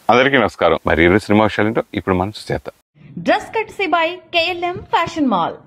అందరికీ నమస్కారం మరి ఈరోజు సినిమా విషయాలు ఏంటో ఇప్పుడు మనం చూసేద్దాం dress courtesy by KLM fashion mall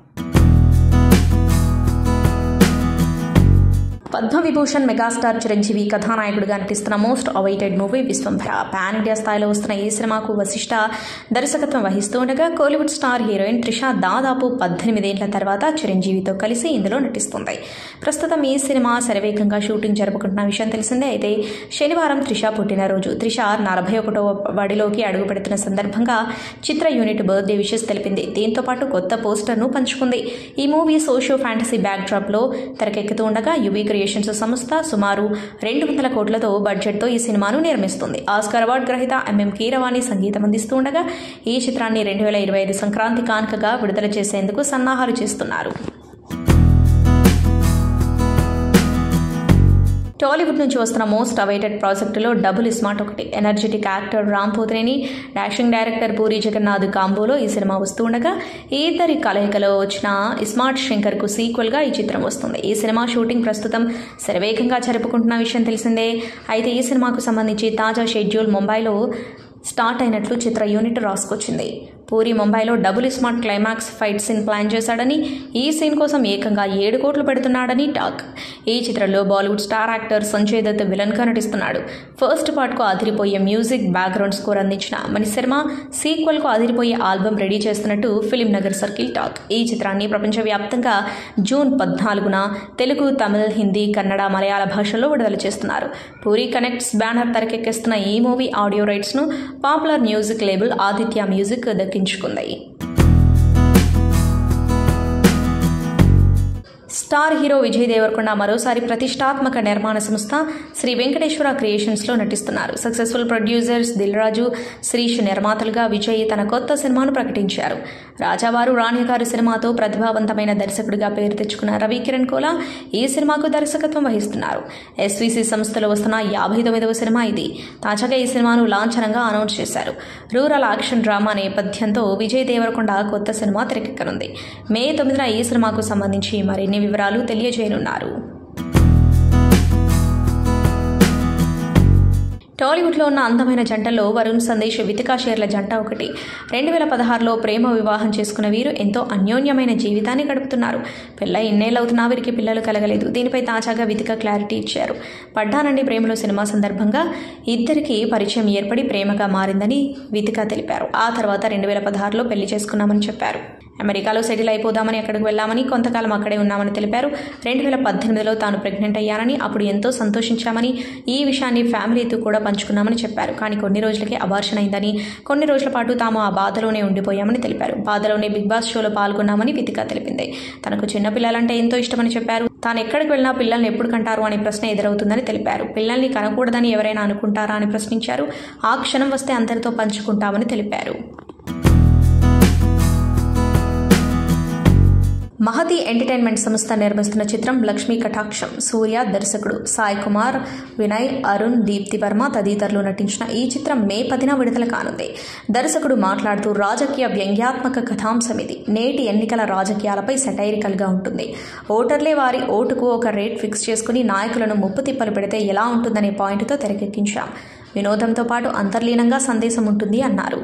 Padma Vibhushan megastar Chiranjeevi కథానాయకుడిగా నటిస్తున్న most awaited movie Vishwambhara pan India స్థాయిలో వస్తున్న ఈ సినిమాకు వశిష్ట దర్శకత్వం వహిస్తూ ఉండగా కోలీవుడ్ స్టార్ హీరోయిన్ త్రిష దాదాపు పద్దెనిమిదేళ్ల తర్వాత చిరంజీవితో కలిసి ఇందులో నటిస్తుంది ప్రస్తుతం ఈ సినిమా శరవేగంగా షూటింగ్ జరుపుకుంటున్న విషయం తెలిసిందే అయితే శనివారం త్రిష పుట్టినరోజు త్రిష నలభై ఒకటో బడిలోకి అడుగు పెడుతున్న సందర్భంగా చిత్ర యూనిట్ బర్త్డే విషెస్ తెలిపింది దీంతో పాటు కొత్త పోస్టర్ను పంచుకుంది ఈ movie socio fantasy backdrop లో తెరకెక్కుతూ ఉండగా యువీ క్రియేషన్స్ సంస్థ సుమారు రెండు వందల కోట్లతో బడ్జెట్తో ఈ సినిమాను నిర్మిస్తుంది ఆస్కార్ అవార్డు గ్రహీత ఎంఎం కీరవాణి సంగీతం అందిస్తూ ఉండగా ఈ చిత్రాన్ని రెండు వేల ఇరవై ఐదు సంక్రాంతి కానుకగా విడుదల చేసేందుకు సన్నాహాలు చేస్తున్నారు టాలీవుడ్ నుంచి వస్తున్న మోస్ట్ అవైటెడ్ ప్రాజెక్టులో డబుల్ స్మార్ట్ ఒకటి energetic actor Ram Pothineni dashing director Puri Jagannadh కాంబోలో ఈ సినిమా వస్తూ ఉండగా ఈ ఇద్దరి కలయికలో వచ్చిన స్మార్ట్ శంకర్ కు సీక్వెల్ గా ఈ చిత్రం వస్తుంది ఈ సినిమా షూటింగ్ ప్రస్తుతం శరవేగంగా జరుపుకుంటున్న విషయం తెలిసిందే అయితే ఈ సినిమాకు సంబంధించి తాజా షెడ్యూల్ ముంబైలో స్టార్ట్ అయినట్లు చిత్ర యూనిట్ రాసుకొచ్చింది పూరి ముంబైలో double smart climax fight scene plan చేశాడని ఈ సీన్ కోసం ఏకంగా ఏడు కోట్లు పెడుతున్నాడని టాక్ ఈ చిత్రంలో Bollywood star actor Sanjay Dutt villain గా నటిస్తున్నాడు ఫస్ట్ పార్ట్ కు అదిరిపోయే మ్యూజిక్ బ్యాక్గ్రౌండ్ స్కోర్ అందించిన మణిశర్మ సీక్వెల్ కు అదిరిపోయే ఆల్బమ్ రెడీ చేస్తున్నట్టు ఫిలిం నగర్ సర్కిల్ టాక్ ఈ చిత్రాన్ని ప్రపంచవ్యాప్తంగా జూన్ పద్నాలుగున తెలుగు తమిళ్ హిందీ కన్నడ మలయాళ భాషల్లో విడుదల చేస్తున్నారు పూరి కనెక్ట్స్ బ్యానర్ తెరకెక్కిస్తున్న ఈ మూవీ ఆడియో రైట్స్ ను popular music label Aditya music దక్కించుకుంది స్టార్ హీరో విజయ్ దేవరకొండ మరోసారి ప్రతిష్టాత్మక నిర్మాణ సంస్థ శ్రీ వెంకటేశ్వర క్రియేషన్స్ లో నటిస్తున్నారు సక్సెస్ఫుల్ ప్రొడ్యూసర్స్ దిల్ రాజు శ్రీష్ నిర్మాతలుగా విజయ్ తన కొత్త సినిమాను ప్రకటించారు రాజావారు రాణిగారు సినిమాతో ప్రతిభావంతమైన దర్శకుడిగా పేరు తెచ్చుకున్న రవి కిరణ్ కోలా ఈ సినిమాకు దర్శకత్వం వహిస్తున్నారు ఎస్వీసీ సంస్థలో వస్తున్న యాభై తొమ్మిదవ సినిమా ఇది తాజాగా ఈ సినిమాను లాంఛనంగా అనౌన్స్ చేశారు రూరల్ యాక్షన్ డ్రామా నేపథ్యంతో విజయ్ దేవరకొండ కొత్త సినిమా తెరకెక్కనుంది మే తొమ్మిదిన ఈ సినిమాకు సంబంధించి మరిన్ని వివరాలు తెలియజేయనున్నారు టాలీవుడ్లో ఉన్న అందమైన జంటల్లో వరుణ్ సందేశ్ వితికా షేర్ల జంట ఒకటి రెండు వేల పదహారులో ప్రేమ వివాహం చేసుకున్న వీరు ఎంతో అన్యోన్యమైన జీవితాన్ని గడుపుతున్నారు పిల్ల ఎన్నేళ్ళవుతున్నా వీరికి పిల్లలు కలగలేదు దీనిపై తాజాగా వితిక క్లారిటీ ఇచ్చారు పడ్డానండి ప్రేమలో సినిమా సందర్భంగా ఇద్దరికి పరిచయం ఏర్పడి ప్రేమగా మారిందని వితిక తెలిపారు ఆ తర్వాత రెండు వేల పదహారులో పెళ్లి చేసుకున్నామని చెప్పారు అమెరికాలో సెటిల్ అయిపోదామని అక్కడికి వెళ్ళామని కొంతకాలం అక్కడే ఉన్నామని తెలిపారు రెండు వేల పద్దెనిమిదిలో తాను ప్రెగ్నెంట్ అయ్యానని అప్పుడు ఎంతో సంతోషించామని ఈ విషయాన్ని ఫ్యామిలీతో కూడా పంచుకున్నామని చెప్పారు కానీ కొన్ని రోజులకి అబార్షన్ అయిందని కొన్ని రోజుల పాటు తాము ఆ బాధలోనే ఉండిపోయామని తెలిపారు బాధలోనే బిగ్ బాస్ షోలో పాల్గొన్నామని వితిక తెలిపింది తనకు చిన్న పిల్లలంటే ఎంతో ఇష్టమని చెప్పారు తాను ఎక్కడికి వెళ్ళినా పిల్లల్ని ఎప్పుడు కంటారు అనే ప్రశ్న ఎదురవుతుందని తెలిపారు పిల్లల్ని కనకూడదని ఎవరైనా అనుకుంటారా అని ప్రశ్నించారు ఆ క్షణం వస్తే అందరితో పంచుకుంటామని తెలిపారు మహతి ఎంటర్టైన్మెంట్ సంస్థ నిర్మిస్తున్న చిత్రం లక్ష్మీ కటాక్షం సూర్య దర్శకుడు సాయి కుమార్ వినయ్ అరుణ్ దీప్తి వర్మ తదితరులు నటించిన ఈ చిత్రం మే పదిన విడుదల కానుంది దర్శకుడు మాట్లాడుతూ రాజకీయ వ్యంగ్యాత్మక కథాంశం ఇది నేటి ఎన్నికల రాజకీయాలపై సెటైరికల్గా ఉంటుంది ఓటర్లే వారి ఓటుకు ఒక రేట్ ఫిక్స్ చేసుకుని నాయకులను ముప్పు తిప్పలు పెడితే ఎలా ఉంటుందనే పాయింట్తో తెరకెక్కించాం వినోదంతో పాటు అంతర్లీనంగా సందేశం ఉంటుంది అన్నారు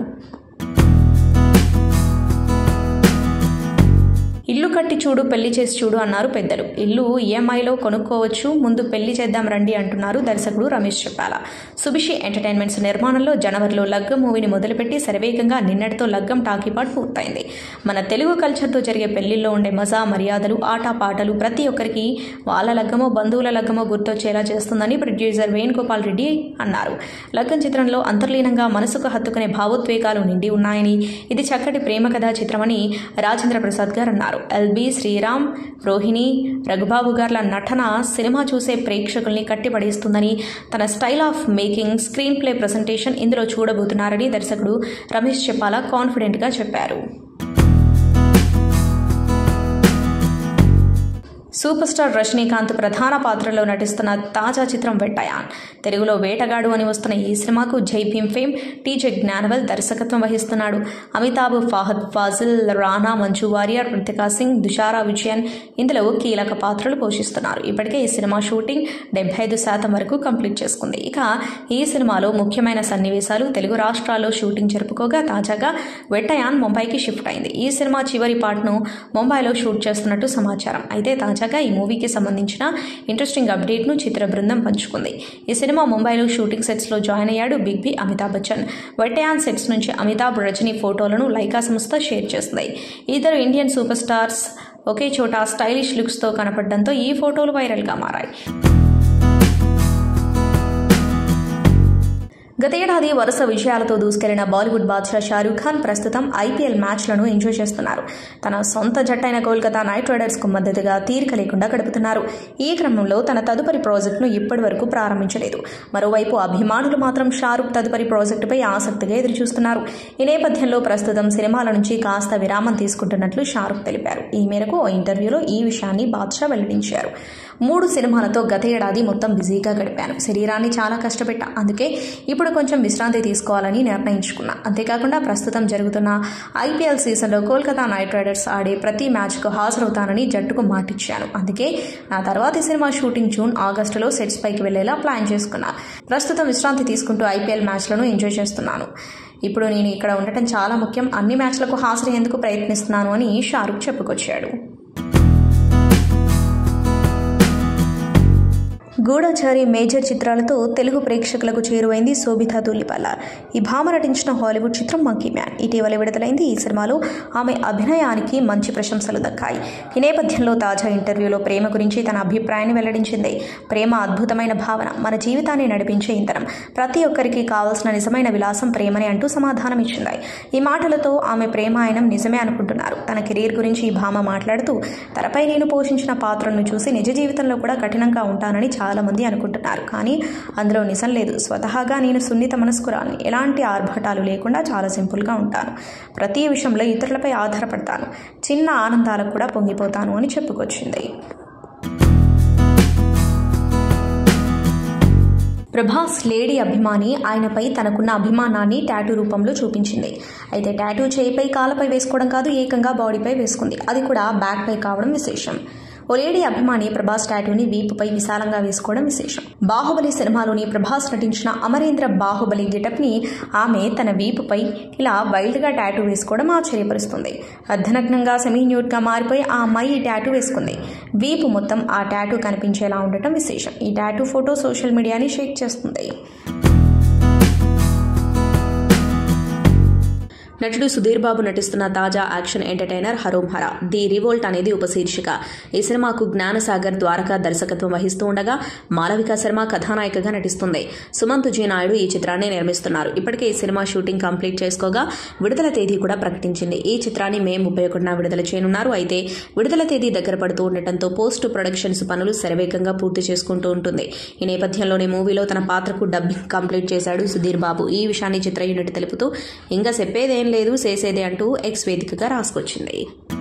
ఇల్లు కట్టి చూడు పెళ్లి చేసి చూడు అన్నారు పెద్దలు ఇల్లు ఈఎంఐలో కొనుక్కోవచ్చు ముందు పెళ్లి చేద్దాం రండి అంటున్నారు దర్శకుడు రమేష్ చెప్పాల సుభిషి ఎంటర్టైన్మెంట్స్ నిర్మాణంలో జనవరిలో లగ్గం మూవీని మొదలుపెట్టి శరవేగంగా నిన్నటితో లగ్గం టాకీపాటు పూర్తయింది మన తెలుగు కల్చర్తో జరిగే పెళ్లిల్లో ఉండే మజా మర్యాదలు ఆట పాటలు ప్రతి ఒక్కరికి వాళ్ళ లగ్గమో బంధువుల లగ్గమో గుర్తొచ్చేలా చేస్తుందని ప్రొడ్యూసర్ వేణుగోపాల్ రెడ్డి అన్నారు లగ్గం చిత్రంలో అంతర్లీనంగా మనసుకు హత్తుకునే భావోద్వేగాలు నిండి ఉన్నాయని ఇది చక్కటి ప్రేమ కథా చిత్రమని రాజేంద్ర ప్రసాద్ గారు అన్నారు ఎల్బి శ్రీరామ్ రోహిణి రఘుబాబు గార్ల నటన సినిమా చూసే ప్రేక్షకుల్ని కట్టిపడేస్తుందని తన style of making screenplay presentation ఇందులో చూడబోతున్నారని దర్శకుడు రమేష్ చెప్పాల కాన్ఫిడెంట్గా చెప్పారు సూపర్ స్టార్ రజనీకాంత్ ప్రధాన పాత్రలో నటిస్తున్న తాజా చిత్రం వెట్టయాన్ తెలుగులో వేటగాడు అని వస్తున్న ఈ సినిమాకు జై భీమ్ ఫేమ్ టీజే జ్ఞానవల్ దర్శకత్వం వహిస్తున్నాడు అమితాబ్ ఫాహద్ ఫాజిల్ రానా మంజు వారియర్ రితికా సింగ్ దుషారా విజయన్ ఇందులో కీలక పాత్రలు పోషిస్తున్నారు ఇప్పటికే ఈ సినిమా షూటింగ్ డెబ్బై ఐదు శాతం వరకు కంప్లీట్ చేసుకుంది ఇక ఈ సినిమాలో ముఖ్యమైన సన్నివేశాలు తెలుగు రాష్ట్రాల్లో షూటింగ్ జరుపుకోగా తాజాగా వెట్టయాన్ ముంబైకి షిఫ్ట్ అయింది ఈ సినిమా చివరి పార్ట్ను ముంబైలో షూట్ చేస్తున్నట్టు సమాచారం అయితే తాజాగా ఈ మూవీకి సంబంధించిన ఇంట్రెస్టింగ్ అప్డేట్ను చిత్ర బృందం పంచుకుంది ఈ సినిమా ముంబైలో షూటింగ్ సెట్స్లో జాయిన్ అయ్యాడు big B Amitabh Bachchan Vettaiyan sets నుంచి అమితాబ్ రజనీ ఫోటోలను లైకా సంస్థ షేర్ చేస్తుంది ఇద్దరు ఇండియన్ సూపర్ స్టార్స్ ఒకే చోట స్టైలిష్ లుక్స్తో కనపడడంతో ఈ ఫోటోలు వైరల్గా మారాయి గతేడాది వరుస విజయాలతో దూసుకెళ్లిన బాలీవుడ్ బాద్షా షారూఖ్ ఖాన్ ప్రస్తుతం ఐపీఎల్ మ్యాచ్లను ఎంజాయ్ చేస్తున్నారు తన సొంత జట్టైన కోల్కతా నైట్ రైడర్స్ కు మద్దతుగా తీరిక లేకుండా గడుపుతున్నారు ఈ క్రమంలో తన తదుపరి ప్రాజెక్టును ఇప్పటి వరకు ప్రారంభించలేదు మరోవైపు అభిమానులు మాత్రం షారూఖ్ తదుపరి ప్రాజెక్టుపై ఆసక్తిగా ఎదురుచూస్తున్నారు ఈ నేపథ్యంలో ప్రస్తుతం సినిమాల నుంచి కాస్త విరామం తీసుకుంటున్నట్లు షారూఖ్ తెలిపారు ఈ మేరకు ఓ ఇంటర్వ్యూలో ఈ విషయాన్ని బాద్షా వెల్లడించారు మూడు సినిమాలతో గత ఏడాది మొత్తం బిజీగా గడిపాను శరీరాన్ని చాలా కష్టపెట్టా అందుకే ఇప్పుడు కొంచెం విశ్రాంతి తీసుకోవాలని నిర్ణయించుకున్నా అంతేకాకుండా ప్రస్తుతం జరుగుతున్న ఐపీఎల్ సీజన్లో కోల్కతా నైట్ రైడర్స్ ఆడే ప్రతి మ్యాచ్కు హాజరవుతానని జట్టుకు మాటిచ్చాను అందుకే నా తర్వాతి సినిమా షూటింగ్ జూన్ ఆగస్టులో సెట్స్ పైకి వెళ్లేలా ప్లాన్ చేసుకున్నా ప్రస్తుతం విశ్రాంతి తీసుకుంటూ ఐపీఎల్ మ్యాచ్లను ఎంజాయ్ చేస్తున్నాను ఇప్పుడు నేను ఇక్కడ ఉండటం చాలా ముఖ్యం అన్ని మ్యాచ్లకు హాజరయ్యేందుకు ప్రయత్నిస్తున్నాను అని షారుఖ్ చెప్పుకొచ్చాడు గూఢచారి మేజర్ చిత్రాలతో తెలుగు ప్రేక్షకులకు చేరువైంది శోభితా తుల్లిపల్ల ఈ భామ నటించిన హాలీవుడ్ చిత్రం మంకీ మ్యాన్ ఇటీవల విడుదలైంది ఈ సినిమాలో ఆమె అభినయానికి మంచి ప్రశంసలు దక్కాయి ఈ నేపథ్యంలో తాజా ఇంటర్వ్యూలో ప్రేమ గురించి తన అభిప్రాయాన్ని వెల్లడించింది ప్రేమ అద్భుతమైన భావన మన జీవితాన్ని నడిపించే ఇంధనం ప్రతి ఒక్కరికి కావాల్సిన నిజమైన విలాసం ప్రేమని అంటూ సమాధానం ఇచ్చింది ఈ మాటలతో ఆమె ప్రేమాయణం నిజమే అనుకుంటున్నారు తన కెరీర్ గురించి ఈ భామ మాట్లాడుతూ తనపై నేను పోషించిన పాత్రను చూసి నిజ జీవితంలో కూడా కఠినంగా ఉంటానని చాలా మంది అనుకుంటున్నారు కానీ అందులో నిజం లేదు స్వతహాగా నేను సున్నిత మనస్కురాల్ని ఎలాంటి ఆర్భటాలు లేకుండా చాలా సింపుల్గా ఉంటాను ప్రతి విషయంలో ఇతరులపై ఆధారపడతాను చిన్న ఆనందాలకు కూడా పొంగిపోతాను అని చెప్పుకొచ్చింది ప్రభాస్ లేడీ అభిమాని ఆయనపై తనకున్న అభిమానాన్ని టాటూ రూపంలో చూపించింది అయితే టాటూ చేయిపై కాలపై వేసుకోవడం కాదు ఏకంగా బాడీపై వేసుకుంది అది కూడా బ్యాక్పై కావడం విశేషం ఓ లేడీ అభిమాని ప్రభాస్ టాటూని వీపుపై విశాలంగా వేసుకోవడం విశేషం బాహుబలి సినిమాలోని ప్రభాస్ నటించిన అమరేంద్ర బాహుబలి గెటప్ ని ఆమె తన వీపుపై ఇలా వైల్డ్ గా టాటూ వేసుకోవడం ఆశ్చర్యపరుస్తుంది అర్ధనగ్నంగా సెమీ న్యూడ్ గా మారిపోయి ఆ అమ్మాయి ఈ టాటూ వేసుకుంది వీపు మొత్తం ఆ టాటూ కనిపించేలా ఉండటం విశేషం ఈ టాటూ ఫోటో సోషల్ మీడియాని షేక్ చేస్తుంది నటుడు సుధీర్ బాబు నటిస్తున్న తాజా action entertainer Harom Hara the revolt అనేది ఉపశీర్షిక ఈ సినిమాకు జ్ఞానసాగర్ ద్వారకా దర్శకత్వం వహిస్తూ ఉండగా మాలవిక శర్మ కథానాయికగా నటిస్తుంది సుమంత్ జీ నాయుడు ఈ చిత్రాన్ని నిర్మిస్తున్నారు ఇప్పటికే ఈ సినిమా షూటింగ్ కంప్లీట్ చేసుకోగా విడుదల తేదీ కూడా ప్రకటించింది ఈ చిత్రాన్ని మే ముప్పై ఒకటిన విడుదల చేయనున్నారు అయితే విడుదల తేదీ దగ్గర పడుతూ ఉండటంతో పోస్ట్ ప్రొడక్షన్స్ పనులు శరవేగంగా పూర్తి చేసుకుంటూ ఉంటుంది ఈ నేపథ్యంలోనే మూవీలో తన పాత్రకు డబ్బింగ్ కంప్లీట్ చేశాడు సుధీర్ బాబు ఈ విషయాన్ని చిత్ర యూనిట్ తెలుపుతూ ఇంకా చెప్పేదేం లేదు చేసేదే అంటూ ఎక్స్ వేదికగా రాసుకొచ్చింది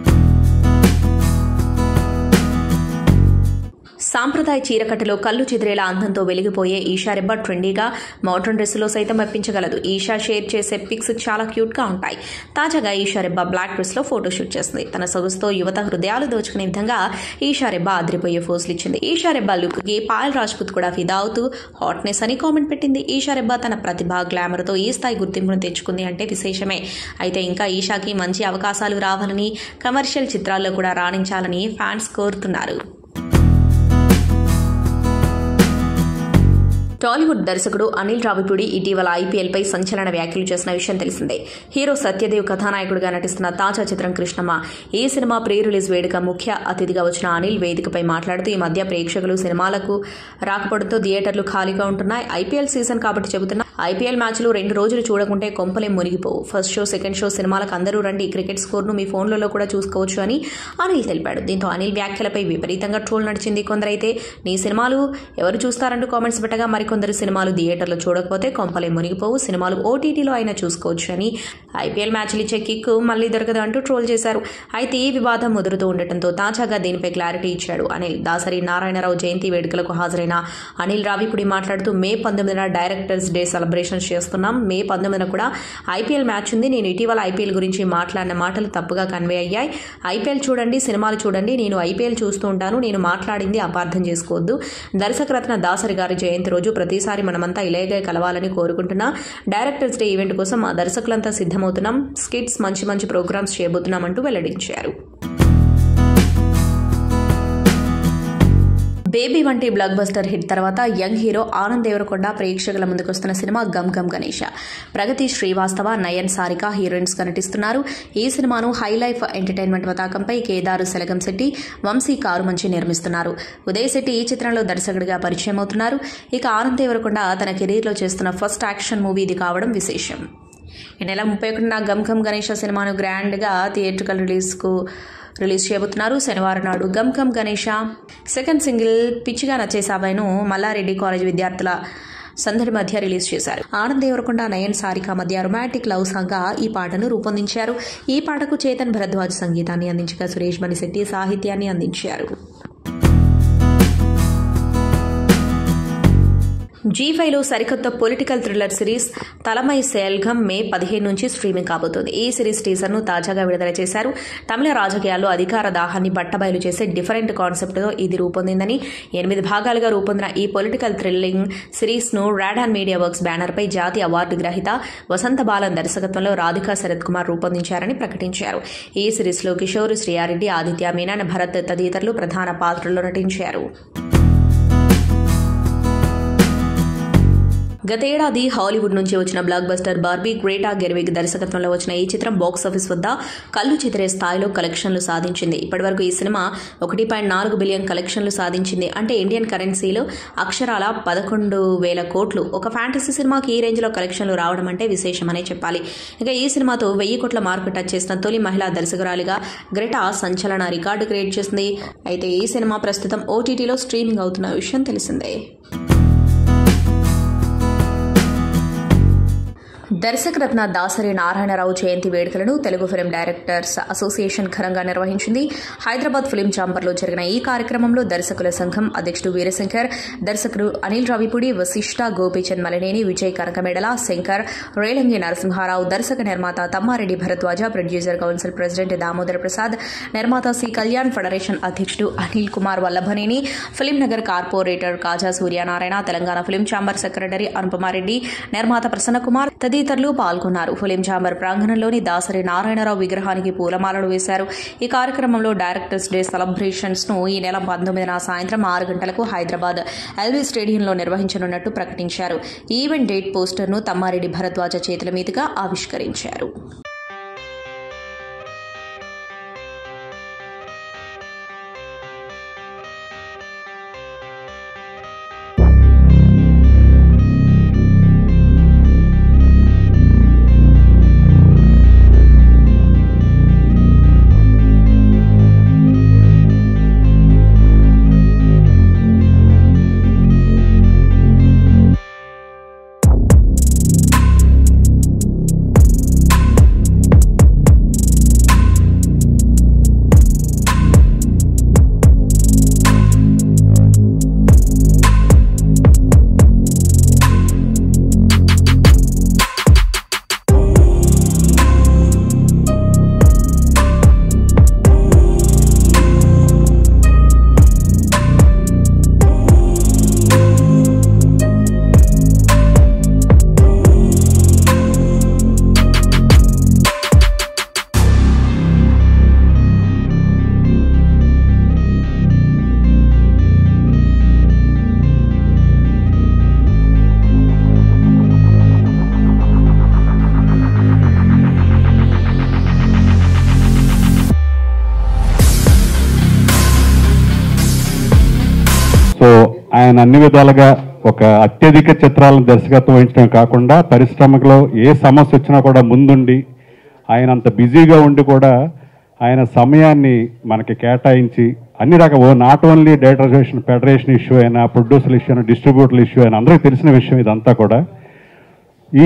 సాంప్రదాయ చీరకట్టలో కళ్ళు చెదిరేలా అందంతో వెలిగిపోయే ఈషా రెబ్బా ట్రెండీగా మోడర్న్ డ్రెస్సులో సైతం మెప్పించగలదు ఈషా షేర్ చేసే పిక్స్ చాలా క్యూట్ గా ఉంటాయి తాజాగా ఈషా రెబ్బా బ్లాక్ డ్రెస్ లో ఫోటోషూట్ చేస్తుంది తన సొగసుతో యువత హృదయాలు దోచుకునే విధంగా ఈషా రెబ్బా అదిరిపోయే ఫోజులు ఇచ్చింది ఈషా రెబ్బా లుక్ కి పాయల్ రాజ్పుత్ కూడా ఫిదా అవుతూ హాట్నెస్ అని కామెంట్ పెట్టింది ఈషా రెబ్బా తన ప్రతిభ గ్లామర్ తో ఈ స్థాయి గుర్తింపును తెచ్చుకుంది అంటే విశేషమే అయితే ఇంకా ఈషాకి మంచి అవకాశాలు రావాలని కమర్షియల్ చిత్రాల్లో కూడా రాణించాలని ఫ్యాన్స్ కోరుతున్నారు టాలీవుడ్ దర్శకుడు అనిల్ రావిపూడి ఇటీవల ఐపీఎల్ పై సంచలన వ్యాఖ్యలు చేసిన విషయం తెలిసిందే హీరో సత్యదేవ్ కథానాయకుడిగా నటిస్తున్న తాజా చిత్రం కృష్ణమ్మ ఈ సినిమా ప్రీ రిలీజ్ వేడుక ముఖ్య అతిథిగా వచ్చిన అనిల్ వేదికపై మాట్లాడుతూ ఈ మధ్య ప్రేక్షకులు సినిమాలకు రాకపోవడంతో థియేటర్లు ఖాళీగా ఉంటున్నాయి ఐపీఎల్ సీజన్ కాబట్టి చెబుతున్నా ఐపీఎల్ మ్యాచ్లు రెండు రోజులు చూడకుంటే కొంపలే మునిగిపోవు ఫస్ట్ షో సెకండ్ షో సినిమాలకు అందరూ రండి క్రికెట్ స్కోర్ను మీ ఫోన్లలో కూడా చూసుకోవచ్చు అని అనిల్ తెలిపాడు దీంతో అనిల్ వ్యాఖ్యలపై విపరీతంగా ట్రోల్ నడిచింది కొందరైతే నీ సినిమాలు ఎవరు చూస్తారంటూ కామెంట్స్ పెట్టగా మరికొందరు మరికొందరు సినిమాలు థియేటర్లో చూడకపోతే కొంపలే మునిగిపోవు సినిమాలు ఓటీటీలో అయినా చూసుకోవచ్చు అని ఐపీఎల్ మ్యాచ్లు ఇచ్చే కిక్ మళ్ళీ దొరకదు అంటూ ట్రోల్ చేశారు అయితే ఈ వివాదం ముదురుతూ ఉండటంతో తాజాగా దీనిపై క్లారిటీ ఇచ్చాడు అనిల్ దాసరి నారాయణరావు జయంతి వేడుకలకు హాజరైన అనిల్ రావిపుడి మాట్లాడుతూ మే పంతొమ్మిదిన డైరెక్టర్స్ డే సెలబ్రేషన్స్ చేస్తున్నాం మే పంతొమ్మిదిన కూడా ఐపీఎల్ మ్యాచ్ ఉంది నేను ఇటీవల ఐపీఎల్ గురించి మాట్లాడిన మాటలు తప్పుగా కన్వే అయ్యాయి ఐపీఎల్ చూడండి సినిమాలు చూడండి నేను ఐపీఎల్ చూస్తూ ఉంటాను నేను మాట్లాడింది అపార్థం చేసుకోవద్దు దర్శకరత్న దాసరి గారి జయంతి రోజు ప్రతిసారి మనమంతా ఇలాగే కలవాలని కోరుకుంటున్నా డైరెక్టర్స్ డే ఈవెంట్ కోసం మా దర్శకులంతా సిద్ధమవుతున్నాం స్కిట్స్ మంచి మంచి ప్రోగ్రామ్స్ చేయబోతున్నామంటూ వెల్లడించారు బేబీ వంటి బ్లాక్ బస్టర్ హిట్ తర్వాత యంగ్ హీరో ఆనంద్ దేవరకొండ ప్రేక్షకుల ముందుకొస్తున్న సినిమా గమ్ గమ్ గణేష ప్రగతి శ్రీవాస్తవ నయన్ సారిక హీరోయిన్స్ గా నటిస్తున్నారు ఈ సినిమాను హై లైఫ్ ఎంటర్టైన్మెంట్ పతాకంపై కేదారు సెలగం శెట్టి వంశీ కారు మంచి నిర్మిస్తున్నారు ఉదయ్ శెట్టి ఈ చిత్రంలో దర్శకుడిగా పరిచయం అవుతున్నారు ఇక ఆనంద్ దేవరకొండ తన కెరీర్లో చేస్తున్న ఫస్ట్ యాక్షన్ మూవీ ఇది కావడం విశేషం ఈ నెల ముప్పై ఒకటిన గమ్ గమ్ గణేష సినిమాను గ్రాండ్గా థియేట్రికల్ రిలీజ్కు రిలీజ్ చేయబోతున్నారు శనివారం నాడు గమ్ గమ్ గణేష సెకండ్ సింగిల్ పిచ్చిగా నచ్చేసాబాయిను మల్లారెడ్డి కాలేజ్ విద్యార్థుల సందడి మధ్య రిలీజ్ చేశారు ఆనంద్ దేవరకొండ నయన్ సారిక మధ్య రొమాంటిక్ లవ్ సాంగ్ ఈ పాటను రూపొందించారు ఈ పాటకు చేతన్ భరద్వాజ్ సంగీతాన్ని అందించగా సురేష్ మణిశెట్టి సాహిత్యాన్ని అందించారు జీ ఫైవ్లో సరికొత్త political thriller series Thalaimai Seyalagam May పదిహేను నుంచి స్ట్రీమింగ్ కాబోతోంది ఈ సిరీస్ టీజర్ను తాజాగా విడుదల చేశారు తమిళ రాజకీయాల్లో అధికార దాహాన్ని బట్టబయలు చేసే డిఫరెంట్ కాన్సెప్ట్తో ఇది రూపొందిందని ఎనిమిది భాగాలుగా రూపొందిన ఈ పొలిటికల్ థ్రిల్లింగ్ సిరీస్ను రాడాన్ మీడియా వర్క్స్ బ్యానర్పై జాతీయ అవార్డు గ్రహీత వసంత బాలన్ దర్శకత్వంలో రాధికా శరత్ కుమార్ రూపొందించారని ప్రకటించారు ఈ సిరీస్లో కిషోర్ శ్రీయారెడ్డి ఆదిత్య మీనన్ భరత్ తదితరులు ప్రధాన పాత్రల్లో నటించారు గతేడాది హాలీవుడ్ నుంచి వచ్చిన blockbuster Barbie Greta Gerwig దర్శకత్వంలో వచ్చిన ఈ చిత్రం బాక్స్ ఆఫీస్ వద్ద కళ్ళు చెదిరే స్థాయిలో కలెక్షన్లు సాధించింది ఇప్పటివరకు ఈ సినిమా ఒకటి పాయింట్ నాలుగు బిలియన్ కలెక్షన్లు సాధించింది అంటే ఇండియన్ కరెన్సీలో అక్షరాల పదకొండు వేల కోట్లు ఒక ఫ్యాంటసీ సినిమాకి ఈ రేంజ్లో కలెక్షన్లు రావడం అంటే విశేషమనే చెప్పాలి ఇక ఈ సినిమాతో వెయ్యి కోట్ల మార్కు టచ్ చేసిన తొలి మహిళా దర్శకురాలిగా గ్రెటా సంచలన రికార్డు క్రియేట్ చేసింది అయితే ఈ సినిమా ప్రస్తుతం ఓటీటీలో స్ట్రీమింగ్ అవుతున్న విషయం తెలిసిందే దర్శకరత్న దాసరి నారాయణరావు జయంతి వేడుకలను తెలుగు ఫిల్మ్ డైరెక్టర్స్ అసోసియేషన్ ఘనంగా నిర్వహించింది హైదరాబాద్ ఫిల్మ్ ఛాంబర్లో జరిగిన ఈ కార్యక్రమంలో దర్శకుల సంఘం అధ్యక్షుడు వీరశంకర్ దర్శకుడు అనిల్ రావిపూడి వశిష్ట గోపీచంద్ మలినేని విజయ్ కనకమేడల శంకర్ రేలంగి నరసింహారావు దర్శక నిర్మాత Tammareddy Bharadwaja producer council president Damodar Prasad నిర్మాత సి కళ్యాణ్ ఫెడరేషన్ అధ్యక్షుడు Anil Kumar Vallabhaneni film Nagar corporator Kaja Suryanarayana Telangana film chamber secretary Anupamareddy నిర్మాత ప్రసన్నకుమార్ తదితరులు పాల్గొన్నారు ఫిలిం ఛాంబర్ ప్రాంగణంలోని దాసరి నారాయణరావు విగ్రహానికి పూలమాలలు వేశారు ఈ కార్యక్రమంలో డైరెక్టర్స్ డే సెలబ్రేషన్స్ ను ఈ నెల పంతొమ్మిదిన సాయంత్రం ఆరు గంటలకు హైదరాబాద్ ఎల్వీ స్టేడియంలో నిర్వహించనున్నట్టు ప్రకటించారు ఈవెంట్ డేట్ పోస్టర్ను తమ్మారెడ్డి భరద్వాజ చేతుల మీదుగా ఆవిష్కరించారు సో ఆయన అన్ని విధాలుగా ఒక అత్యధిక చిత్రాలను దర్శకత్వం వహించడం కాకుండా పరిశ్రమలో ఏ సమస్య వచ్చినా కూడా ముందుండి ఆయన అంత బిజీగా ఉండి కూడా ఆయన సమయాన్ని మనకి కేటాయించి అన్ని రకాల నాట్ ఓన్లీ డైరెక్టరేషన్ ఫెడరేషన్ ఇష్యూ అయినా ప్రొడ్యూసర్ ఇష్యూ అయినా డిస్ట్రిబ్యూటర్ ఇష్యూ అయినా అందరికీ తెలిసిన విషయం ఇదంతా కూడా ఈ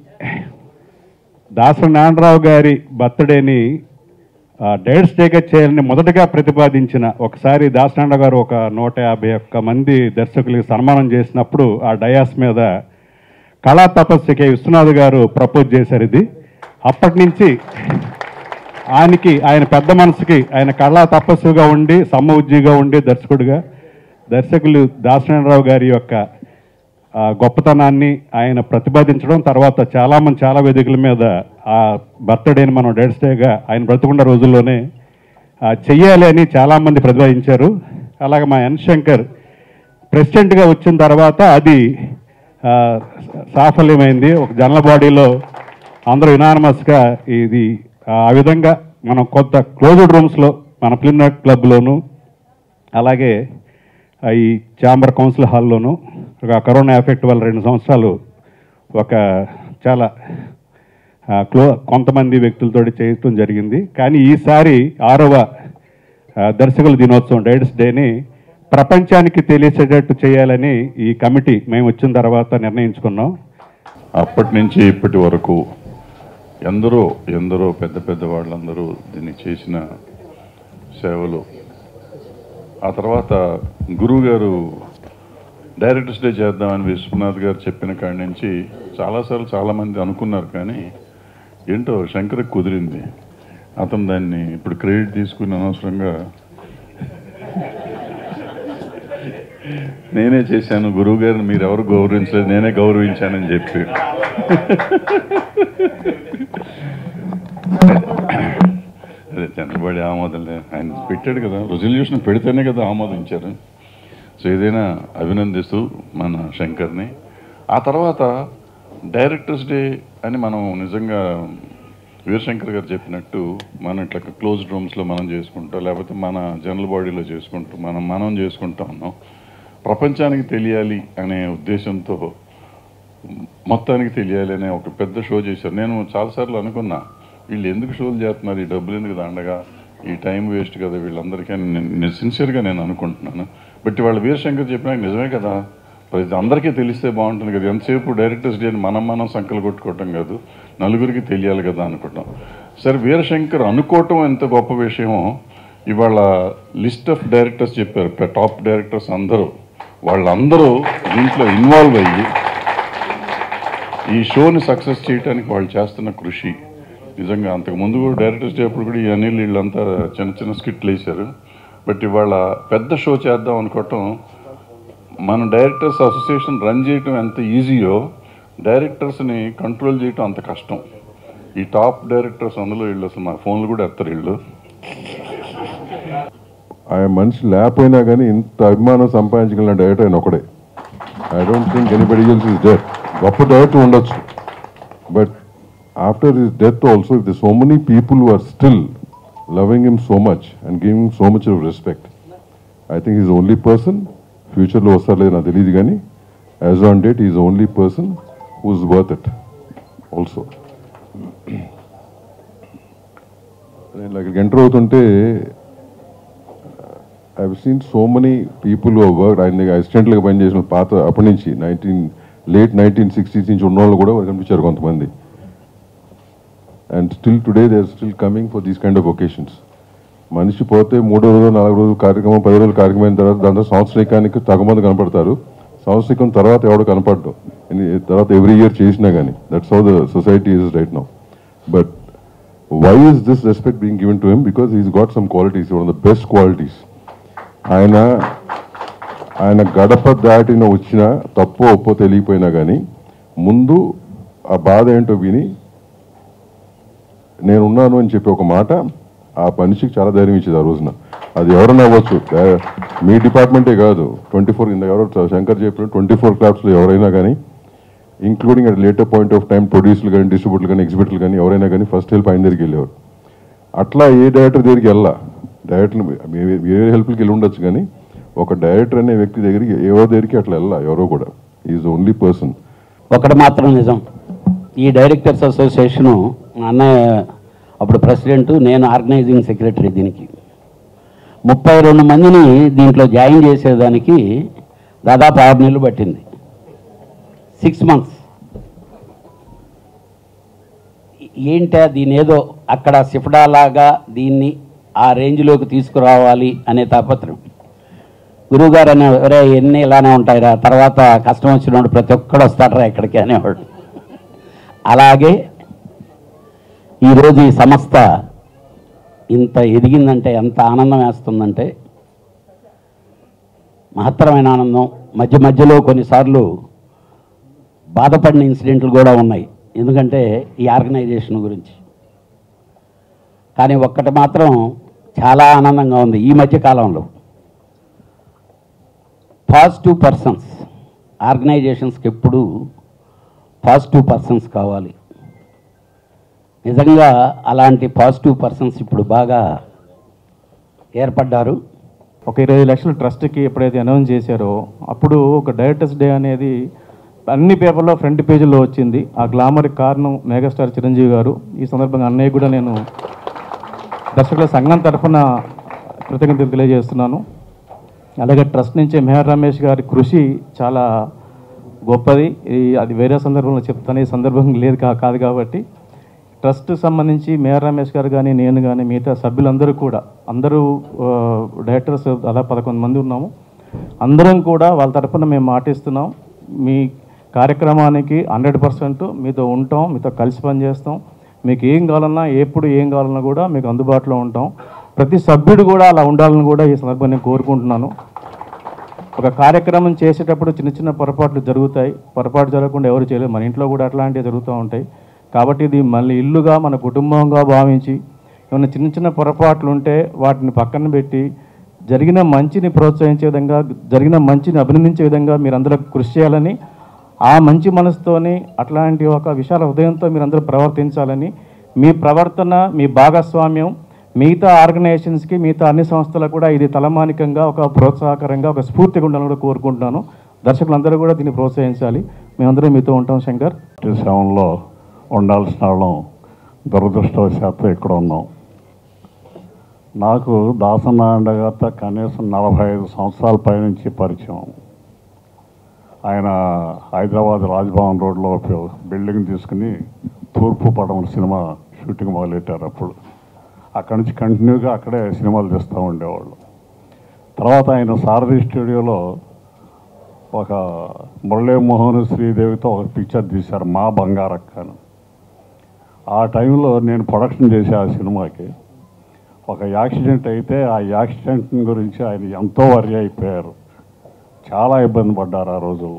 దాసరి నారాయణరావు గారి బర్త్డేని డైట్స్ డేగా చేయాలని మొదటగా ప్రతిపాదించిన ఒకసారి దాసనారాయణ గారు ఒక నూట యాభై ఒక్క మంది దర్శకులకి సన్మానం చేసినప్పుడు ఆ డయాస్ మీద కళా తపస్సుకి విశ్వనాథ్ గారు ప్రపోజ్ చేశారు ఇది అప్పటి నుంచి ఆయనకి ఆయన పెద్ద మనసుకి ఆయన కళా తపస్సుగా ఉండి సమ్మఉజ్జిగా ఉండి దర్శకుడిగా దర్శకులు దాసనారాయణరావు గారి యొక్క ఆ, గొప్పతనాన్ని ఆయన ప్రతిపాదించడం తర్వాత చాలామంది చాలా వేదికల మీద ఆ బర్త్డేని మనం డేట్స్ డేగా ఆయన బ్రతుకున్న రోజుల్లోనే ఆ, చెయ్యాలి అని చాలామంది ప్రతిపాదించారు అలాగే మా ఎన్ శంకర్ ప్రెసిడెంట్గా వచ్చిన తర్వాత అది ఆ, సాఫల్యమైంది ఒక జనరల్ బాడీలో అందరూ యునానమస్గా ఇది ఆ విధంగా మనం కొంత క్లోజ్డ్ రూమ్స్లో మన ఫిల్మ్ నైట్ క్లబ్లోను అలాగే ఆ, ఈ ఛాంబర్ కౌన్సిల్ హాల్లోను ఒక కరోనా ఎఫెక్ట్ వల్ల రెండు సంవత్సరాలు ఒక చాలా ఆ, క్లో కొంతమంది వ్యక్తులతో చేయటం జరిగింది కానీ ఈసారి ఆరవ ఆ, దర్శకుల దినోత్సవం డైడ్స్ డేని ప్రపంచానికి తెలిసేటట్టు చేయాలని ఈ కమిటీ మేము వచ్చిన తర్వాత నిర్ణయించుకున్నాం అప్పటి నుంచి ఇప్పటి వరకు ఎందరో ఎందరో పెద్ద పెద్ద వాళ్ళందరూ దీన్ని చేసిన సేవలు ఆ తర్వాత గురువు గారు డైరెక్టర్స్ డే చేద్దామని విశ్వనాథ్ గారు చెప్పిన కాడి నుంచి చాలాసార్లు చాలామంది అనుకున్నారు కానీ ఏంటో శంకర్ కుదిరింది అతను దాన్ని ఇప్పుడు క్రెడిట్ తీసుకుని అనవసరంగా నేనే చేశాను గురువు గారిని మీరు ఎవరు గౌరవించలేదు నేనే గౌరవించానని చెప్పి అదే చంద్రబాబు ఆమోదం లే ఆయన పెట్టాడు కదా రెజల్యూషన్ పెడితేనే కదా ఆమోదించారు సో ఏదైనా అభినందిస్తూ మన శంకర్ని ఆ తర్వాత డైరెక్టర్స్ డే అని మనం నిజంగా వీరశంకర్ గారు చెప్పినట్టు మనం ఇట్లా క్లోజ్డ్ రూమ్స్లో మనం చేసుకుంటాం లేకపోతే మన జనరల్ బాడీలో చేసుకుంటూ మనం మనం చేసుకుంటా ఉన్నాం ప్రపంచానికి తెలియాలి అనే ఉద్దేశంతో మొత్తానికి తెలియాలి అనే ఒక పెద్ద షో చేశారు నేను చాలాసార్లు అనుకున్నా వీళ్ళు ఎందుకు షోలు చేస్తున్నారు ఈ డబ్బులు ఎందుకు దండగా ఈ టైం వేస్ట్ కదా వీళ్ళందరికీ అని నేను- నేను సిన్సియర్గా నేను అనుకుంటున్నాను బట్ వాళ్ళ వీరశంకర్ చెప్పినాక నిజమే కదా ప్రతి అందరికీ తెలిస్తే బాగుంటుంది కదా ఎంతసేపు డైరెక్టర్స్ డే అని మనం మనం సంకలు కొట్టుకోవటం కాదు నలుగురికి తెలియాలి కదా అనుకుంటాం సరే వీరశంకర్ అనుకోవటం ఎంత గొప్ప విషయమో ఇవాళ లిస్ట్ ఆఫ్ డైరెక్టర్స్ చెప్పారు టాప్ డైరెక్టర్స్ అందరూ వాళ్ళందరూ దీంట్లో ఇన్వాల్వ్ అయ్యి ఈ షోని సక్సెస్ చేయడానికి వాళ్ళు చేస్తున్న కృషి నిజంగా అంతకు ముందు కూడా డైరెక్టర్స్ డే అప్పుడు కూడా ఈ అనిల్ వీళ్ళంతా చిన్న చిన్న స్కిట్లు వేశారు బట్ ఇవాళ పెద్ద షో చేద్దాం అనుకోవటం మన డైరెక్టర్స్ అసోసియేషన్ రన్ చేయటం ఎంత ఈజీయో డైరెక్టర్స్ని కంట్రోల్ చేయటం అంత కష్టం ఈ టాప్ డైరెక్టర్స్ అందులో వీళ్ళు అసలు మా ఫోన్లు కూడా ఎత్తారు వీళ్ళు ఆయన మనిషి లేకపోయినా కానీ ఇంత అభిమానం సంపాదించగలిగిన డైరెక్టర్ ఆయన ఒకడే I don't think anybody else is death గొప్ప డైరెక్టర్ ఉండొచ్చు but after his death also if the so many people are still loving him so much and giving so much of respect I think is only person ఫ్యూచర్లో వస్తారు లేదు నాకు తెలియదు కానీ as on date is only person who's worth it also నేను ఇక్కడికి enter అవుతుంటే I seen so many people work ఆయన అసిస్టెంట్లుగా పనిచేసిన పాత అప్పటి నుంచి నైన్టీన్ లేట్ నైన్టీన్ సిక్స్టీస్ నుంచి ఉన్న వాళ్ళు కూడా వారు కనిపించారు కొంతమంది and still today they are still coming for these kind of occasions మనిషి పోతే మూడో రోజు నాలుగు రోజులు కార్యక్రమం పది రోజులు కార్యక్రమం అయిన తర్వాత దాంట్లో సంవత్సరికానికి తగమంది కనపడతారు సంవత్సరికం తర్వాత ఎవడు కనపడ్డం తర్వాత ఎవ్రీ ఇయర్ చేసినా కానీ that's how the society is right now but why is this respect being given to him because is got some qualities one of the best qualities ఆయన ఆయన గడప దాటిన వచ్చిన తప్పో ఒప్పో తెలియపోయినా కానీ ముందు ఆ బాధ ఏంటో విని నేనున్నాను అని చెప్పి ఒక మాట ఆ మనిషికి చాలా ధైర్యం ఇచ్చేది ఆ రోజున అది ఎవరైనా అవ్వచ్చు డా- మీ డిపార్ట్మెంటే కాదు ట్వంటీ ఫోర్ ఇంత ఎవరో శంకర్ చెప్పిన ట్వంటీ ఫోర్ క్రాఫ్ట్స్లో ఎవరైనా కానీ including at later point of time ప్రొడ్యూసర్లు కానీ డిస్ట్రిబ్యూటర్లు కానీ ఎగ్జిబిటర్లు కానీ ఎవరైనా కానీ ఫస్ట్ హెల్ప్ ఆయన దగ్గరికి వెళ్ళేవారు అట్లా ఏ డైరెక్టర్ దగ్గరికి వెళ్ళా డైరెక్టర్ వేరే హెల్ప్కి వెళ్ళి ఉండొచ్చు కానీ ఒక డైరెక్టర్ అనే వ్యక్తి దగ్గరికి ఎవరి దగ్గరికి అట్లా వెళ్ళా ఎవరో కూడా ఈజ్ ఓన్లీ పర్సన్ ఒకటి మాత్రం నిజం ఈ డైరెక్టర్స్ అసోసియేషను మా అన్నయ్య అప్పుడు ప్రెసిడెంట్ నేను ఆర్గనైజింగ్ సెక్రటరీ దీనికి ముప్పై రెండు మందిని దీంట్లో జాయిన్ చేసేదానికి దాదాపు ఆరు నెలలు పట్టింది సిక్స్ మంత్స్ ఏంటా దీని ఏదో అక్కడ సిఫడాలాగా దీన్ని ఆ రేంజ్లోకి తీసుకురావాలి అనే తాపత్రం గురువుగారు అనే ఒరే ఎన్ని ఇలానే ఉంటాయిరా తర్వాత కష్టం వచ్చినప్పుడు ప్రతి ఒక్కడు వస్తాడరా ఇక్కడికి అనేవాడు అలాగే ఈరోజు ఈ సంస్థ ఇంత ఎదిగిందంటే ఎంత ఆనందం వేస్తుందంటే మహత్తరమైన ఆనందం మధ్య మధ్యలో కొన్నిసార్లు బాధపడిన ఇన్సిడెంట్లు కూడా ఉన్నాయి ఎందుకంటే ఈ ఆర్గనైజేషన్ గురించి కానీ ఒక్కటి మాత్రం చాలా ఆనందంగా ఉంది ఈ మధ్య కాలంలో పాజిటివ్ పర్సన్స్ ఆర్గనైజేషన్స్కి ఎప్పుడు పాజిటివ్ పర్సన్స్ కావాలి నిజంగా అలాంటి పాజిటివ్ పర్సన్స్ ఇప్పుడు బాగా ఏర్పడ్డారు ఒక ఇరవై లక్షల ట్రస్ట్కి ఎప్పుడైతే అనౌన్స్ చేశారో అప్పుడు ఒక డైరెక్టర్స్ డే అనేది అన్ని పేపర్లో ఫ్రంట్ పేజీలో వచ్చింది ఆ గ్లామర్ కారణం మెగాస్టార్ చిరంజీవి గారు ఈ సందర్భంగా అన్నయ్య కూడా నేను దర్శకుల సంఘం తరఫున కృతజ్ఞతలు తెలియజేస్తున్నాను అలాగే ట్రస్ట్ నుంచి మెహర్ రమేష్ గారి కృషి చాలా గొప్పది ఈ అది వేరే సందర్భంలో చెప్తాను ఈ సందర్భం లేదు కా కాదు కాబట్టి ట్రస్ట్ సంబంధించి మేయర్ రమేష్ గారు కానీ నేను కానీ మిగతా సభ్యులందరూ కూడా అందరూ ఆ, డైరెక్టర్స్ అలా పదకొండు మంది ఉన్నాము అందరం కూడా వాళ్ళ తరఫున మేము మాటిస్తున్నాం మీ కార్యక్రమానికి హండ్రెడ్ పర్సెంట్ మీతో ఉంటాం మీతో కలిసి పనిచేస్తాం మీకు ఏం కావాలన్నా ఎప్పుడు ఏం కావాలన్నా కూడా మీకు అందుబాటులో ఉంటాం ప్రతి సభ్యుడు కూడా అలా ఉండాలని కూడా ఈ సందర్భంగా నేను కోరుకుంటున్నాను ఒక కార్యక్రమం చేసేటప్పుడు చిన్న చిన్న పొరపాట్లు జరుగుతాయి పొరపాటు జరగకుండా ఎవరు చేయలేరు మన ఇంట్లో కూడా అట్లాంటివి జరుగుతూ ఉంటాయి కాబట్టి ఇది మళ్ళీ ఇల్లుగా మన కుటుంబంగా భావించి ఏమైనా చిన్న చిన్న పొరపాట్లు ఉంటే వాటిని పక్కన పెట్టి జరిగిన మంచిని ప్రోత్సహించే విధంగా జరిగిన మంచిని అభినందించే విధంగా మీరందరూ కృషి చేయాలని ఆ మంచి మనసుతోని అట్లాంటి ఒక విశాల హృదయంతో మీరందరూ ప్రవర్తించాలని మీ ప్రవర్తన మీ భాగస్వామ్యం మిగతా ఆర్గనైజేషన్స్కి మిగతా అన్ని సంస్థలకు కూడా ఇది తలమానికంగా ఒక ప్రోత్సాహకరంగా ఒక స్ఫూర్తిగా ఉండాలని కూడా కోరుకుంటున్నాను దర్శకులందరూ కూడా దీన్ని ప్రోత్సహించాలి మేమందరం మీతో ఉంటాం శంకర్ సేవల్లో ఉండాల్సిన వాళ్ళం దురదృష్టవశాత్తు ఇక్కడ ఉన్నాం నాకు దాసనారాయణ గారితో కనీసం నలభై ఐదు సంవత్సరాల పైనుంచి పరిచయం ఆయన హైదరాబాద్ రాజ్భవన్ రోడ్లో ఒక బిల్డింగ్ తీసుకుని తూర్పు పడమల సినిమా షూటింగ్ మొదలెట్టారు అప్పుడు అక్కడి నుంచి కంటిన్యూగా అక్కడే సినిమాలు తీస్తూ ఉండేవాళ్ళు తర్వాత ఆయన సారథి స్టూడియోలో ఒక మురళీమోహన్ శ్రీదేవితో ఒక పిక్చర్ తీశారు మా బంగారక్క అని ఆ టైంలో నేను ప్రొడక్షన్ చేసే ఆ సినిమాకి ఒక యాక్సిడెంట్ అయితే ఆ యాక్సిడెంట్ గురించి ఆయన ఎంతో వరి అయిపోయారు చాలా ఇబ్బంది పడ్డారు ఆ రోజుల్లో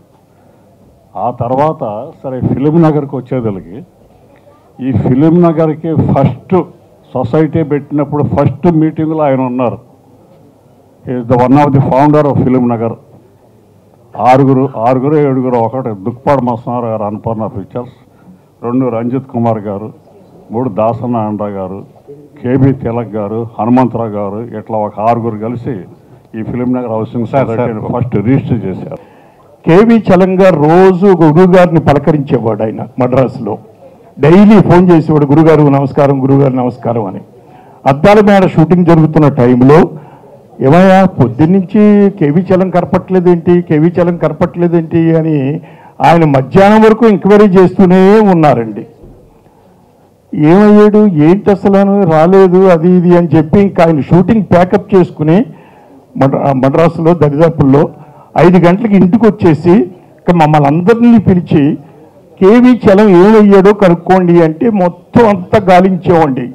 ఆ తర్వాత సరే ఫిలిం నగర్కి వచ్చేదలికి ఈ ఫిలిం నగర్కి ఫస్ట్ సొసైటీ పెట్టినప్పుడు ఫస్ట్ మీటింగ్లో ఆయన ఉన్నారు is the one of the founder of film Nagar ఆరుగురు ఆరుగురు ఏడుగురు ఒకటి దుక్పాడు మసనార్ గారు అన్నపూర్ణ పిక్చర్స్ రెండు రంజిత్ కుమార్ గారు మూడు దాసనారాయణ గారు కేబీ తిలక్ గారు హనుమంతరావు గారు ఇట్లా ఒక ఆరుగురు కలిసి ఈ ఫిలిం నగర్ హౌసింగ్ సొసైటీని ఫస్ట్ రిజిస్టర్ చేశారు కేవీ చలంగా రోజు గురువు గారిని పలకరించేవాడు ఆయన మద్రాసులో డైలీ ఫోన్ చేసేవాడు గురుగారు నమస్కారం గురుగారు నమస్కారం అని అద్దాల మేడ షూటింగ్ జరుగుతున్న టైంలో ఏమయ్యా పొద్దున్నుంచి కేవీ చలం కనపట్లేదేంటి కేవీ చలం కనపట్లేదేంటి అని ఆయన మధ్యాహ్నం వరకు ఎంక్వైరీ చేస్తూనే ఉన్నారండి ఏమయ్యాడు ఏంటి అసలు అని రాలేదు అది ఇది అని చెప్పి ఇంకా ఆయన షూటింగ్ ప్యాకప్ చేసుకుని మద్రా మద్రాసులో దరిదాపుల్లో ఐదు గంటలకు ఇంటికి వచ్చేసి ఇక మమ్మల్ని అందరినీ పిలిచి కేవీ చలం ఏమయ్యాడో కనుక్కోండి అంటే మొత్తం అంతా గాలించేవండి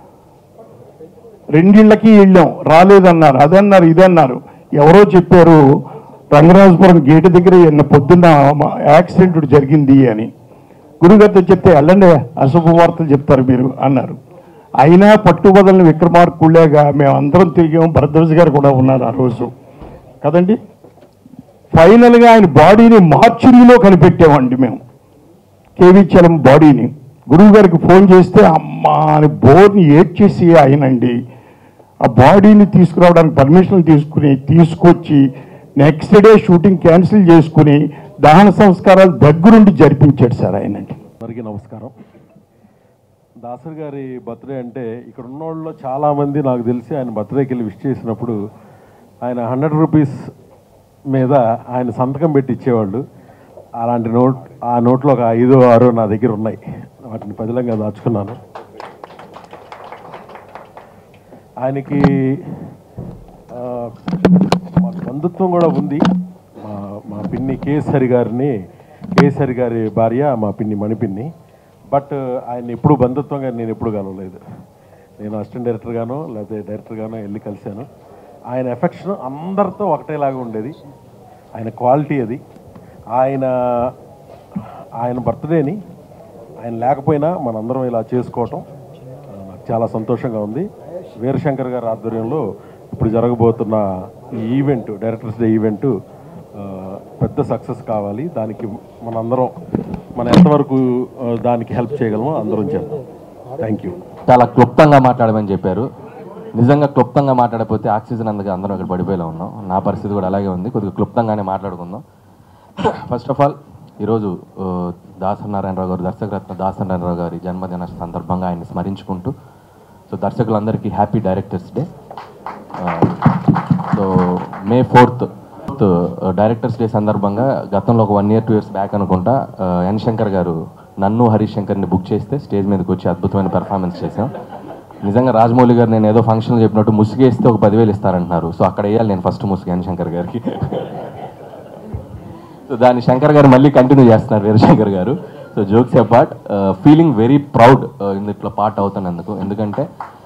రెండిళ్ళకి వెళ్ళాం రాలేదన్నారు అదన్నారు ఇదన్నారు ఎవరో చెప్పారు రంగరాజపురం గేటు దగ్గర నిన్న పొద్దున్న మా యాక్సిడెంట్ ఒకటి జరిగింది అని గురుగారితో చెప్తే వెళ్ళండి అశుభ వార్తలు చెప్తారు మీరు అన్నారు అయినా పట్టుబదలని విక్రమార్కుళ్ళేగా మేము అందరం తిరిగాం భరద్వాజ్ గారు కూడా ఉన్నారు ఆ రోజు కదండి ఫైనల్గా ఆయన బాడీని మార్చురీలో కనిపెట్టామండి మేము కేవీ చలం బాడీని గురువు గారికి ఫోన్ చేస్తే అమ్మా అని బోర్ని ఏడ్చేసి ఆయనండి ఆ బాడీని తీసుకురావడానికి పర్మిషన్ తీసుకుని తీసుకొచ్చి నెక్స్ట్ డే షూటింగ్ క్యాన్సిల్ చేసుకుని దహన సంస్కారాలు దగ్గరుండి జరిపించాడు సార్ ఆయనండి అందరికీ నమస్కారం దాసర్ గారి బర్త్డే అంటే ఇక్కడ ఉన్న వాళ్ళలో చాలామంది నాకు తెలిసి ఆయన బర్త్డేకి వెళ్ళి విష్ చేసినప్పుడు ఆయన హండ్రెడ్ రూపీస్ మీద ఆయన సంతకం పెట్టి ఇచ్చేవాళ్ళు అలాంటి నోట్ ఆ నోట్లో ఒక ఐదో ఆరో నా దగ్గర ఉన్నాయి వాటిని పదిలంగా దాచుకున్నాను ఆయనకి ఆ, మా బంధుత్వం కూడా ఉంది మా మా పిన్ని కేసరి గారిని కేసరి గారి భార్య మా పిన్ని మణిపిన్ని బట్ ఆయన ఎప్పుడు బంధుత్వంగా నేను ఎప్పుడు కలవలేదు నేను అసిస్టెంట్ డైరెక్టర్గానో లేకపోతే డైరెక్టర్గానో వెళ్ళి కలిశాను ఆయన ఎఫెక్షన్ అందరితో ఒకటేలాగా ఉండేది ఆయన క్వాలిటీ అది ఆయన ఆయన బర్త్డేని ఆయన లేకపోయినా మనందరం ఇలా చేసుకోవటం ఆ, నాకు చాలా సంతోషంగా ఉంది వీరశంకర్ గారి ఆధ్వర్యంలో ఇప్పుడు జరగబోతున్న ఈ ఈవెంట్ డైరెక్టర్స్ డే ఈవెంట్ ఆ, పెద్ద సక్సెస్ కావాలి దానికి మనందరం మనం ఎంతవరకు ఆ, దానికి హెల్ప్ చేయగలమో అందరం చేద్దాం థ్యాంక్ యూ చాలా క్లుప్తంగా మాట్లాడమని చెప్పారు నిజంగా క్లుప్తంగా మాట్లాడకపోతే ఆక్సిజన్ అందుకు అందరం ఇక్కడ పడిపోయేలా ఉన్నాం నా పరిస్థితి కూడా అలాగే ఉంది కొద్దిగా క్లుప్తంగానే మాట్లాడుకుందాం ఫస్ట్ ఆఫ్ ఆల్ ఈరోజు ఆ, దాసరి నారాయణరావు గారు దర్శకరత్న దాసరి నారాయణరావు గారి జన్మదిన సందర్భంగా ఆయన్ని స్మరించుకుంటూ సో దర్శకులందరికీ happy directors day so May fourth directors day సందర్భంగా గతంలో ఒక one year two years back అనుకుంటా ఆ, ఎన్ శంకర్ గారు నన్ను హరీష్ శంకర్ని బుక్ చేస్తే స్టేజ్ మీదకి వచ్చి అద్భుతమైన పెర్ఫార్మెన్స్ చేశాం నిజంగా రాజమౌళి గారు నేను ఏదో ఫంక్షన్ చెప్పినట్టు ముసుగేస్తే ఒక పదివేలు ఇస్తారంటున్నారు సో అక్కడ వేయాలి నేను ఫస్ట్ ముసుగు ఎన్ శంకర్ గారికి సో దాన్ని శంకర్ గారు మళ్ళీ కంటిన్యూ చేస్తున్నారు వీరశంకర్ గారు so jokes apart feeling very proud ఇందులో పార్ట్ అవుతున్నందుకు ఎందుకంటే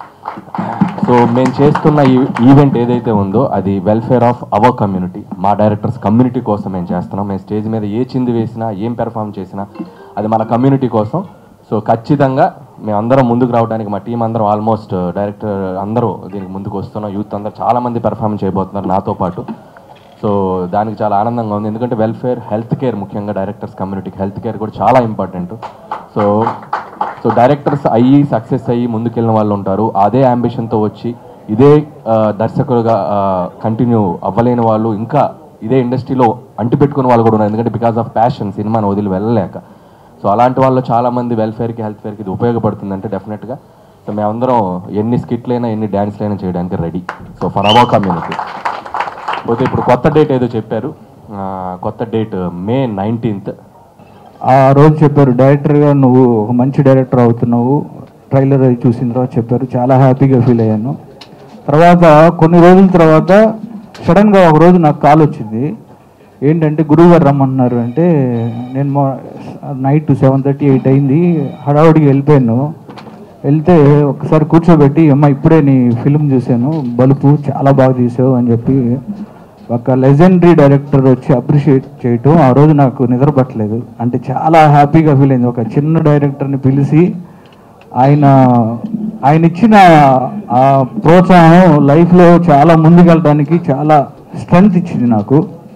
సో మేము చేస్తున్న ఈ ఈవెంట్ ఏదైతే ఉందో అది వెల్ఫేర్ ఆఫ్ అవర్ కమ్యూనిటీ మా డైరెక్టర్స్ కమ్యూనిటీ కోసం మేము చేస్తున్నాం మేము స్టేజ్ మీద ఏ చింది వేసినా ఏం పెర్ఫామ్ చేసినా అది మన కమ్యూనిటీ కోసం సో ఖచ్చితంగా మేము అందరం ముందుకు రావడానికి మా టీం అందరం ఆల్మోస్ట్ డైరెక్టర్ అందరూ దీనికి ముందుకు వస్తున్నాం యూత్ అందరూ చాలా మంది పెర్ఫామ్ చేయబోతున్నారు నాతో పాటు సో దానికి చాలా ఆనందంగా ఉంది ఎందుకంటే వెల్ఫేర్ హెల్త్ కేర్ ముఖ్యంగా డైరెక్టర్స్ కమ్యూనిటీకి హెల్త్ కేర్ కూడా చాలా ఇంపార్టెంట్ సో సో డైరెక్టర్స్ అయ్యి సక్సెస్ అయ్యి ముందుకెళ్ళిన వాళ్ళు ఉంటారు అదే అంబిషన్తో వచ్చి ఇదే ఆ, దర్శకులుగా కంటిన్యూ అవ్వలేని వాళ్ళు ఇంకా ఇదే ఇండస్ట్రీలో అంటిపెట్టుకున్న వాళ్ళు కూడా ఉన్నారు ఎందుకంటే బికాస్ ఆఫ్ ప్యాషన్ సినిమాను వదిలి వెళ్ళలేక సో అలాంటి వాళ్ళు చాలామంది వెల్ఫేర్కి హెల్త్ ఫేర్కి ఇది ఉపయోగపడుతుందంటే డెఫినెట్గా సో మేమందరం ఎన్ని స్కిట్లైనా ఎన్ని డ్యాన్స్లైనా చేయడానికి ready so for our community పోతే ఇప్పుడు కొత్త డేట్ ఏదో చెప్పారు ఆ, కొత్త డేట్ మే నైన్టీన్త్ ఆ రోజు చెప్పారు డైరెక్టర్గా నువ్వు ఒక మంచి డైరెక్టర్ అవుతున్నావు ట్రైలర్ అది చూసిన తర్వాత చెప్పారు చాలా హ్యాపీగా ఫీల్ అయ్యాను తర్వాత కొన్ని రోజుల తర్వాత సడన్గా ఒక రోజు నాకు కాల్ వచ్చింది ఏంటంటే గురువు గారు రమ్మన్నారు అంటే నేను మా నైట్ సెవెన్ థర్టీ ఎయిట్ అయింది హడావుడికి వెళ్ళిపోయాను వెళ్తే ఒకసారి కూర్చోబెట్టి అమ్మ ఇప్పుడే నీ ఫిల్మ్ చూశాను బలుపు చాలా బాగా తీసావు అని చెప్పి ఒక లెజెండరీ డైరెక్టర్ వచ్చి అప్రిషియేట్ చేయటం ఆ రోజు నాకు నిద్ర పట్టలేదు అంటే చాలా హ్యాపీగా ఫీల్ అయింది ఒక చిన్న డైరెక్టర్ని పిలిచి ఆయన ఆయన ఇచ్చిన ఆ ప్రోత్సాహం లైఫ్లో చాలా ముందుకెళ్ళడానికి చాలా స్ట్రెంగ్త్ ఇచ్చింది నాకు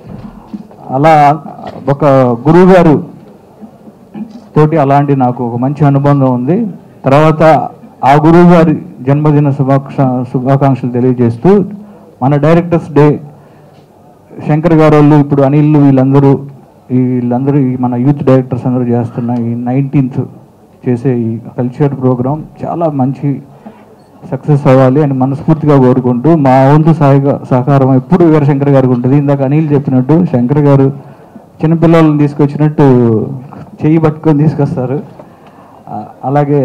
అలా ఒక గురువు గారు తోటి అలాంటి నాకు ఒక మంచి అనుబంధం ఉంది తర్వాత ఆ గురువు గారి జన్మదిన శుభాక్ష శుభాకాంక్షలు తెలియజేస్తూ మన డైరెక్టర్స్ డే శంకర్ గారు వాళ్ళు ఇప్పుడు అనిల్ వీళ్ళందరూ ఈ వీళ్ళందరూ ఈ మన యూత్ డైరెక్టర్స్ అందరూ చేస్తున్న ఈ నైన్టీన్త్ చేసే ఈ కల్చర్ ప్రోగ్రామ్ చాలా మంచి సక్సెస్ అవ్వాలి అని మనస్ఫూర్తిగా కోరుకుంటూ మా వంతు సహాయ సహకారం ఎప్పుడు వీరశంకర్ గారికి ఉంటుంది ఇందాక అనిల్ చెప్పినట్టు శంకర్ గారు చిన్నపిల్లలను తీసుకొచ్చినట్టు చెయ్యి పట్టుకొని తీసుకొస్తారు ఆ, అలాగే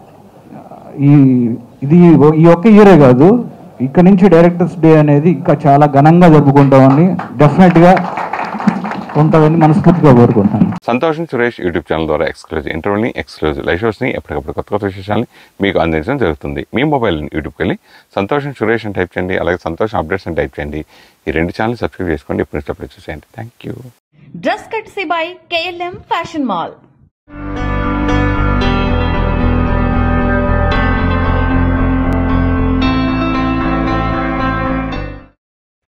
ఈ ఇది ఈ ఒక్క ఇయరే కాదు ఇక్కడ నుంచి డైరెక్టర్స్ డే అనేది ఇంకా చాలా ఘనంగా జరుపుకుంటామని డెఫినెట్గా ఉంటుందని మనస్ఫూర్తిగా కోరుకుంటాను సంతోషం సురేష్ యూట్యూబ్ ఛానల్ ద్వారా ఎక్స్క్లూజివ్ ఇంటర్వ్యూని ఎక్స్క్లూజివ్ లైవ్ షోస్ని ఎప్పటికప్పుడు కొత్త కొత్త విశేషాలని మీకు అందించడం జరుగుతుంది మీ మొబైల్ యూట్యూబ్కి వెళ్ళి సంతోషం సురేష్ అని టైప్ చేయండి అలాగే సంతోషం అప్డేట్స్ అని టైప్ చేయండి ఈ రెండు ఛానల్ సబ్స్క్రైబ్ చేసుకోండి ఇప్పుడు అప్డేట్ చూసేయండి thank you dress courtesy by KLM fashion mall